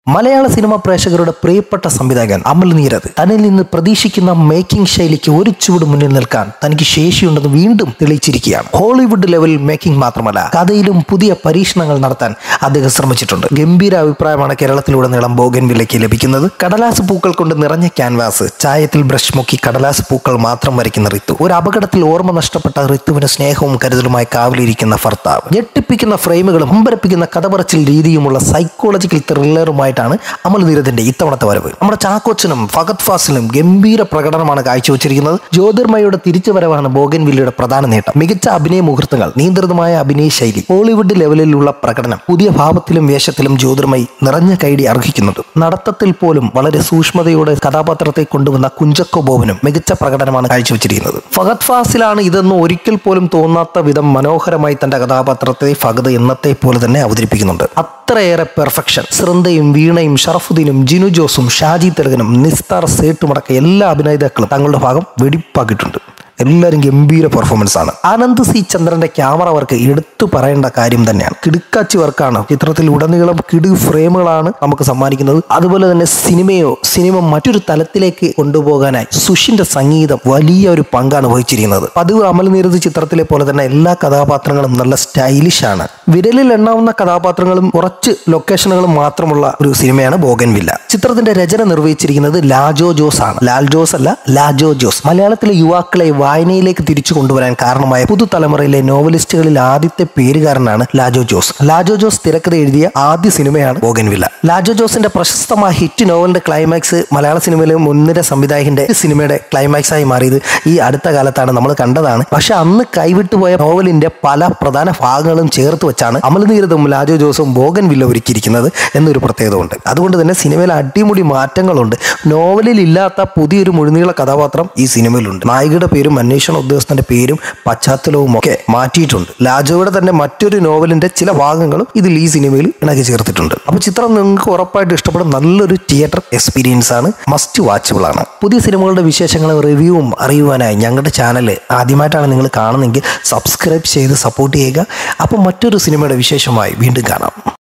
മലയാള സിനിമ പ്രേക്ഷകരുടെ പ്രിയപ്പെട്ട സംവിധായകൻ അമൽ നീരത് തന്നിൽ നിന്ന് പ്രതീക്ഷിക്കുന്ന മേക്കിംഗ് ശൈലിക്ക് ഒരു ചുവട് മുന്നിൽ നിൽക്കാൻ തനിക്ക് ശേഷിയുണ്ടെന്ന് വീണ്ടും തെളിയിച്ചിരിക്കുകയാണ് ഹോളിവുഡ് ലെവൽ മേക്കിംഗ് മാത്രമല്ല കഥയിലും പുതിയ പരീക്ഷണങ്ങൾ നടത്താൻ അദ്ദേഹം ശ്രമിച്ചിട്ടുണ്ട് ഗംഭീര അഭിപ്രായമാണ് കേരളത്തിലുടനീളം ബോഗൻ വിലയ്ക്ക് ലഭിക്കുന്നത് കടലാസ് പൂക്കൾ കൊണ്ട് നിറഞ്ഞ ക്യാൻവാസ് ചായത്തിൽ ബ്രഷ് മുക്കി കടലാസ് പൂക്കൾ മാത്രം വരയ്ക്കുന്ന ഋതു ഒരു അപകടത്തിൽ ഓർമ്മ നഷ്ടപ്പെട്ട ഋതുവിന് സ്നേഹവും കരുതലുമായി കാവലിരിക്കുന്ന ഭർത്താവ് ഞെട്ടിപ്പിക്കുന്ന ഫ്രെയിമുകളും അമ്പരപ്പിക്കുന്ന കഥ പറച്ചിൽ രീതിയുമുള്ള സൈക്കോളജിക്കൽ ത്രില്ലറുമായിട്ടാണ് അമൽ നീരദിന്റെ ഇത്തവണത്തെ വരവ് നമ്മുടെ ചാക്കോച്ചനും ഫഗത് ഫാസിലും ഗംഭീര പ്രകടനമാണ് കാഴ്ചവെച്ചിരിക്കുന്നത് ജ്യോതിർമയുടെ തിരിച്ചുവരവാണ് ബോഗൻ വില്ലയുടെ പ്രധാന നേട്ടം മികച്ച അഭിനയ മുഹൂർത്തങ്ങൾ നിയന്ത്രിതമായ അഭിനയ ശൈലി ഹോളിവുഡ് ലെവലിലുള്ള പ്രകടനം പുതിയ ഭാവത്തിലും വേഷത്തിലും ജ്യോതിർമയി നിറഞ്ഞ കൈഡി അർഹിക്കുന്നുണ്ട് നടത്തത്തിൽ പോലും വളരെ സൂക്ഷ്മതയോടെ കഥാപാത്രത്തെ കൊണ്ടുവന്ന കുഞ്ചക്കോ ബോബനും മികച്ച പ്രകടനമാണ് കാഴ്ചവെച്ചിരിക്കുന്നത് ഫഹദ് ഫാസിലാണ് ഇതെന്ന് ഒരിക്കൽ പോലും തോന്നാത്ത വിധം മനോഹരമായി തന്റെ കഥാപാത്രത്തെ ഫഹദ് എന്നത്തെ പോലെ തന്നെ അവതരിപ്പിക്കുന്നുണ്ട് അത്രയേറെ പെർഫെക്ഷൻ സൃന്ദയും വീണയും ഷറഫുദ്ദീനും ജിനു ജോസും ഷാജി തെലുഗനും നിസ്താർ സേട്ടുമടക്കം എല്ലാ അഭിനേതാക്കളും തങ്ങളുടെ ഭാഗം വെടിപ്പാക്കിയിട്ടുണ്ട് എല്ലാവരും ഗംഭീര പെർഫോമൻസ് ആണ് ആനന്ദ് സി ചന്ദ്രന്റെ ക്യാമറ വർക്ക് എടുത്തു പറയേണ്ട കാര്യം തന്നെയാണ് കിടുക്കാച്ചി വർക്കാണ് ചിത്രത്തിൽ ഉടനീളം കിടു ഫ്രെയിമുകളാണ് നമുക്ക് സമ്മാനിക്കുന്നത് അതുപോലെ തന്നെ സിനിമയോ സിനിമ മറ്റൊരു തലത്തിലേക്ക് കൊണ്ടുപോകാനായി സുഷിന്റെ സംഗീതം വലിയ ഒരു പങ്കാണ് വഹിച്ചിരിക്കുന്നത് പതിവ് അമൽ നീരത് ചിത്രത്തിലെ പോലെ തന്നെ എല്ലാ കഥാപാത്രങ്ങളും നല്ല സ്റ്റൈലിഷ് ആണ് വിരലിൽ എണ്ണാവുന്ന കഥാപാത്രങ്ങളും കുറച്ച് ലൊക്കേഷനുകളും മാത്രമുള്ള ഒരു സിനിമയാണ് ബോഗൻവില്ല ചിത്രത്തിന്റെ രചന നിർവഹിച്ചിരിക്കുന്നത് ലാജോ ജോസ് ആണ് ലാൽ ജോസ് അല്ല ലാജോ ജോസ് മലയാളത്തിലെ യുവാക്കളെ വായനയിലേക്ക് തിരിച്ചു കൊണ്ടുവരാൻ കാരണമായ പുതുതലമുറയിലെ നോവലിസ്റ്റുകളിൽ ആദ്യത്തെ പേരുകാരനാണ് ലാജോ ജോസ് ലാജോ ജോസ് തിരക്കഥ എഴുതിയ ആദ്യ സിനിമയാണ് ബോഗൻവില്ല ലാജോ ജോസിന്റെ പ്രശസ്തമായ ഹിറ്റ് നോവലിന്റെ ക്ലൈമാക്സ് മലയാള സിനിമയിലെ മുൻനിര സംവിധായകന്റെ സിനിമയുടെ ക്ലൈമാക്സ് ആയി മാറിയത് ഈ അടുത്ത കാലത്താണ് നമ്മൾ കണ്ടതാണ് പക്ഷെ അന്ന് കൈവിട്ടുപോയ നോവലിന്റെ പല പ്രധാന ഭാഗങ്ങളും ചേർത്ത് വെച്ചാണ് അമൽനീരതും ലാജോ ജോസും ബോഗൻ വില്ല ഒരുക്കിയിരിക്കുന്നത് എന്നൊരു പ്രത്യേകത ഉണ്ട് അതുകൊണ്ട് തന്നെ സിനിമയിൽ അടിമുടി മാറ്റങ്ങളുണ്ട് നോവലിൽ ഇല്ലാത്ത പുതിയൊരു മുഴുനീള കഥാപാത്രം ഈ സിനിമയിലുണ്ട് നായികയുടെ പേരും അന്വേഷണ ഉദ്യോഗസ്ഥന്റെ പേരും പശ്ചാത്തലവും ഒക്കെ മാറ്റിയിട്ടുണ്ട് ലാജോയുടെ തന്നെ മറ്റൊരു നോവലിന്റെ ചില ഭാഗങ്ങളും ഇതിൽ ഈ സിനിമയിൽ ഇണക്കി ചേർത്തിട്ടുണ്ട് അപ്പോൾ ചിത്രം നിങ്ങൾക്ക് ഉറപ്പായിട്ട് ഇഷ്ടപ്പെടും നല്ലൊരു തിയേറ്റർ എക്സ്പീരിയൻസ് ആണ് മസ്റ്റ് വാച്ചബിൾ ആണ് പുതിയ സിനിമകളുടെ വിശേഷങ്ങളും റിവ്യൂവും അറിയുവാനായി ഞങ്ങളുടെ ചാനൽ ആദ്യമായിട്ടാണ് നിങ്ങൾ കാണുന്നതെങ്കിൽ സബ്സ്ക്രൈബ് ചെയ്ത് സപ്പോർട്ട് ചെയ്യുക അപ്പോൾ മറ്റൊരു സിനിമയുടെ വിശേഷമായി വീണ്ടും കാണാം